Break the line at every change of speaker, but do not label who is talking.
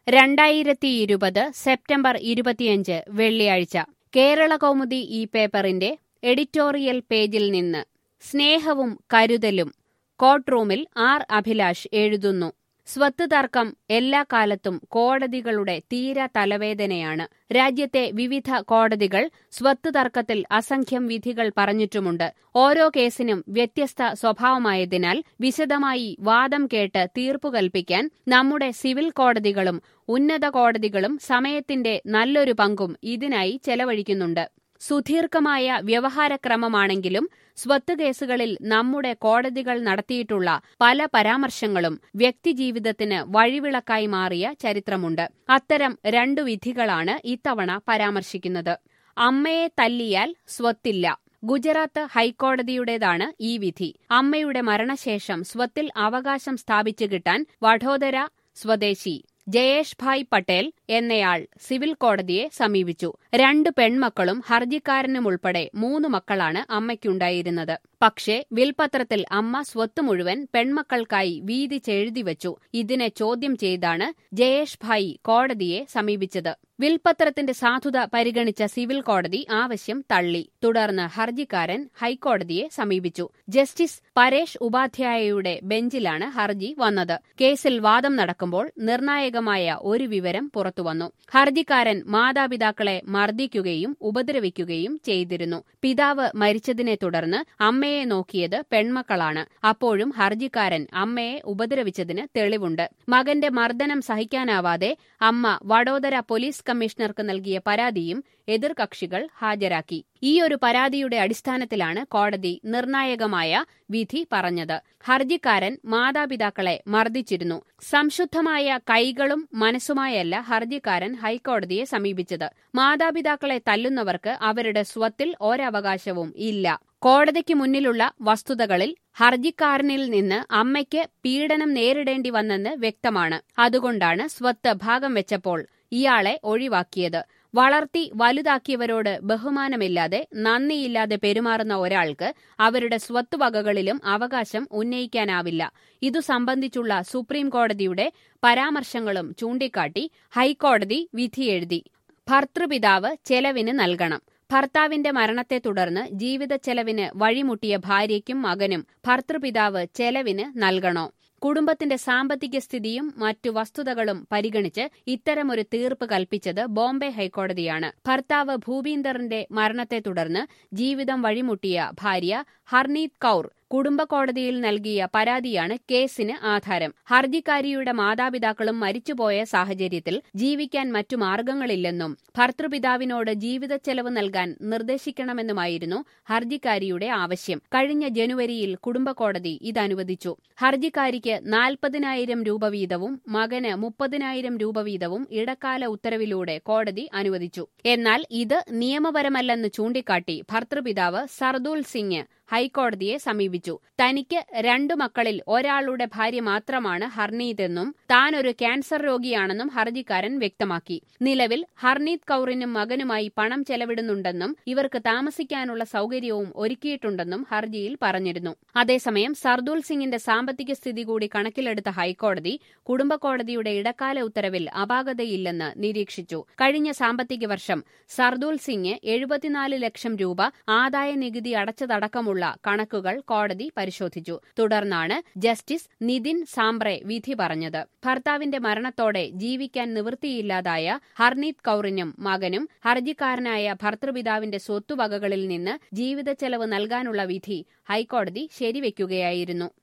രണ്ടായിരത്തി ഇരുപത് സെപ്റ്റംബർ ഇരുപത്തിയഞ്ച് വെള്ളിയാഴ്ച കേരള കൗമുദി ഈ പേപ്പറിന്റെ എഡിറ്റോറിയൽ പേജിൽ നിന്ന് സ്നേഹവും കരുതലും കോർട്ട് റൂമിൽ ആർ അഭിലാഷ് എഴുതുന്നു സ്വത്ത് തർക്കം എല്ലാ കാലത്തും കോടതികളുടെ തീര തലവേദനയാണ് രാജ്യത്തെ വിവിധ കോടതികൾ സ്വത്ത് തർക്കത്തിൽ അസംഖ്യം വിധികൾ പറഞ്ഞിട്ടുമുണ്ട് ഓരോ കേസിനും വ്യത്യസ്ത സ്വഭാവമായതിനാൽ വിശദമായി വാദം കേട്ട് തീർപ്പു കൽപ്പിക്കാൻ നമ്മുടെ സിവിൽ കോടതികളും ഉന്നത കോടതികളും സമയത്തിന്റെ നല്ലൊരു പങ്കും ഇതിനായി ചെലവഴിക്കുന്നുണ്ട് സുദീർഘമായ വ്യവഹാരക്രമമാണെങ്കിലും സ്വത്ത് കേസുകളിൽ നമ്മുടെ കോടതികൾ നടത്തിയിട്ടുള്ള പല പരാമർശങ്ങളും വ്യക്തിജീവിതത്തിന് വഴിവിളക്കായി മാറിയ ചരിത്രമുണ്ട് അത്തരം രണ്ടു വിധികളാണ് ഇത്തവണ പരാമർശിക്കുന്നത് അമ്മയെ തല്ലിയാൽ സ്വത്തില്ല ഗുജറാത്ത് ഹൈക്കോടതിയുടേതാണ് ഈ വിധി അമ്മയുടെ മരണശേഷം സ്വത്തിൽ അവകാശം സ്ഥാപിച്ചു കിട്ടാൻ വഡോദര സ്വദേശി ജയേഷ് ഭായ് പട്ടേൽ എന്നയാൾ സിവിൽ കോടതിയെ സമീപിച്ചു രണ്ട് പെൺമക്കളും ഹർജിക്കാരനും ഉൾപ്പെടെ മൂന്ന് മക്കളാണ് അമ്മയ്ക്കുണ്ടായിരുന്നത് പക്ഷേ വിൽപത്രത്തിൽ അമ്മ സ്വത്ത് മുഴുവൻ പെൺമക്കൾക്കായി വീതിച്ചെഴുതി വച്ചു ഇതിനെ ചോദ്യം ചെയ്താണ് ജയേഷ് ഭായ് കോടതിയെ സമീപിച്ചത് വിൽപത്രത്തിന്റെ സാധുത പരിഗണിച്ച സിവിൽ കോടതി ആവശ്യം തള്ളി തുടർന്ന് ഹർജിക്കാരൻ ഹൈക്കോടതിയെ സമീപിച്ചു ജസ്റ്റിസ് പരേഷ് ഉപാധ്യായയുടെ ബെഞ്ചിലാണ് ഹർജി വന്നത് കേസിൽ വാദം നടക്കുമ്പോൾ നിർണായകമായ ഒരു വിവരം പുറത്തുവന്നു ഹർജിക്കാരൻ മാതാപിതാക്കളെ മർദ്ദിക്കുകയും ഉപദ്രവിക്കുകയും ചെയ്തിരുന്നു പിതാവ് മരിച്ചതിനെ തുടർന്ന് അമ്മയെ നോക്കിയത് പെൺമക്കളാണ് അപ്പോഴും ഹർജിക്കാരൻ അമ്മയെ ഉപദ്രവിച്ചതിന് തെളിവുണ്ട് മകന്റെ മർദ്ദനം സഹിക്കാനാവാതെ അമ്മ വഡോദര പോലീസ് കമ്മീഷണർക്ക് നൽകിയ പരാതിയും എതിർകക്ഷികൾ ഹാജരാക്കി ഈ ഒരു പരാതിയുടെ അടിസ്ഥാനത്തിലാണ് കോടതി നിർണായകമായ വിധി പറഞ്ഞത് ഹർജിക്കാരൻ മാതാപിതാക്കളെ മർദ്ദിച്ചിരുന്നു സംശുദ്ധമായ കൈകളും മനസ്സുമായല്ല ഹർജിക്കാരൻ ഹൈക്കോടതിയെ സമീപിച്ചത് മാതാപിതാക്കളെ തല്ലുന്നവർക്ക് അവരുടെ സ്വത്തിൽ ഒരവകാശവും ഇല്ല കോടതിക്ക് മുന്നിലുള്ള വസ്തുതകളിൽ ഹർജിക്കാരനിൽ നിന്ന് അമ്മയ്ക്ക് പീഡനം നേരിടേണ്ടി വന്നെന്ന് വ്യക്തമാണ് അതുകൊണ്ടാണ് സ്വത്ത് ഭാഗം വെച്ചപ്പോൾ ഇയാളെ ഒഴിവാക്കിയത് വളർത്തി വലുതാക്കിയവരോട് ബഹുമാനമില്ലാതെ നന്ദിയില്ലാതെ പെരുമാറുന്ന ഒരാൾക്ക് അവരുടെ സ്വത്തുവകകളിലും അവകാശം ഉന്നയിക്കാനാവില്ല ഇതു സംബന്ധിച്ചുള്ള സുപ്രീം കോടതിയുടെ പരാമർശങ്ങളും ചൂണ്ടിക്കാട്ടി ഹൈക്കോടതി വിധിയെഴുതി ഭർത്തൃപിതാവ് ചെലവിന് നൽകണം ഭർത്താവിന്റെ മരണത്തെ തുടർന്ന് ജീവിത ചെലവിന് വഴിമുട്ടിയ ഭാര്യയ്ക്കും മകനും ഭർത്തൃപിതാവ് ചെലവിന് നൽകണോ കുടുംബത്തിന്റെ സാമ്പത്തിക സ്ഥിതിയും മറ്റു വസ്തുതകളും പരിഗണിച്ച് ഇത്തരമൊരു തീർപ്പ് കൽപ്പിച്ചത് ബോംബെ ഹൈക്കോടതിയാണ് ഭർത്താവ് ഭൂപീന്ദറിന്റെ മരണത്തെ തുടർന്ന് ജീവിതം വഴിമുട്ടിയ ഭാര്യ ഹർനീത് കൌർ കുടുംബ കോടതിയിൽ നൽകിയ പരാതിയാണ് കേസിന് ആധാരം ഹർജിക്കാരിയുടെ മാതാപിതാക്കളും മരിച്ചുപോയ സാഹചര്യത്തിൽ ജീവിക്കാൻ മറ്റു മാർഗങ്ങളില്ലെന്നും ഭർത്തൃപിതാവിനോട് ജീവിത ചെലവ് നൽകാൻ നിർദ്ദേശിക്കണമെന്നുമായിരുന്നു ഹർജിക്കാരിയുടെ ആവശ്യം കഴിഞ്ഞ ജനുവരിയിൽ കുടുംബ കോടതി ഇതനുവദിച്ചു ഹർജിക്കാരിക്ക് നാൽപ്പതിനായിരം രൂപ വീതവും മകന് മുപ്പതിനായിരം രൂപ വീതവും ഇടക്കാല ഉത്തരവിലൂടെ കോടതി അനുവദിച്ചു എന്നാൽ ഇത് നിയമപരമല്ലെന്ന് ചൂണ്ടിക്കാട്ടി ഭർത്തൃപിതാവ് സർദുൽ സിംഗ് ഹൈക്കോടതിയെ സമീപിച്ചു തനിക്ക് രണ്ടു മക്കളിൽ ഒരാളുടെ ഭാര്യ മാത്രമാണ് ഹർനീതെന്നും താൻ ഒരു ക്യാൻസർ രോഗിയാണെന്നും ഹർജിക്കാരൻ വ്യക്തമാക്കി നിലവിൽ ഹർനീത് കൌറിനും മകനുമായി പണം ചെലവിടുന്നുണ്ടെന്നും ഇവർക്ക് താമസിക്കാനുള്ള സൌകര്യവും ഒരുക്കിയിട്ടുണ്ടെന്നും ഹർജിയിൽ പറഞ്ഞിരുന്നു അതേസമയം സർദുൽ സിംഗിന്റെ സാമ്പത്തിക സ്ഥിതി കൂടി കണക്കിലെടുത്ത ഹൈക്കോടതി കുടുംബ കോടതിയുടെ ഇടക്കാല ഉത്തരവിൽ അപാകതയില്ലെന്ന് നിരീക്ഷിച്ചു കഴിഞ്ഞ സാമ്പത്തിക വർഷം സർദുൽ സിംഗ് എഴുപത്തിനാല് ലക്ഷം രൂപ ആദായ നികുതി അടച്ചതടക്കമുള്ള കണക്കുകൾ കോടതി പരിശോധിച്ചു തുടർന്നാണ് ജസ്റ്റിസ് നിതിൻ സാംബ്രെ വിധി പറഞ്ഞത് ഭർത്താവിന്റെ മരണത്തോടെ ജീവിക്കാൻ നിവൃത്തിയില്ലാതായ ഹർനീത് കൌറിനും മകനും ഹർജിക്കാരനായ ഭർത്തൃപിതാവിന്റെ സ്വത്തുവകകളിൽ നിന്ന് ജീവിത ചെലവ് നൽകാനുള്ള വിധി ഹൈക്കോടതി ശരിവെക്കുകയായിരുന്നു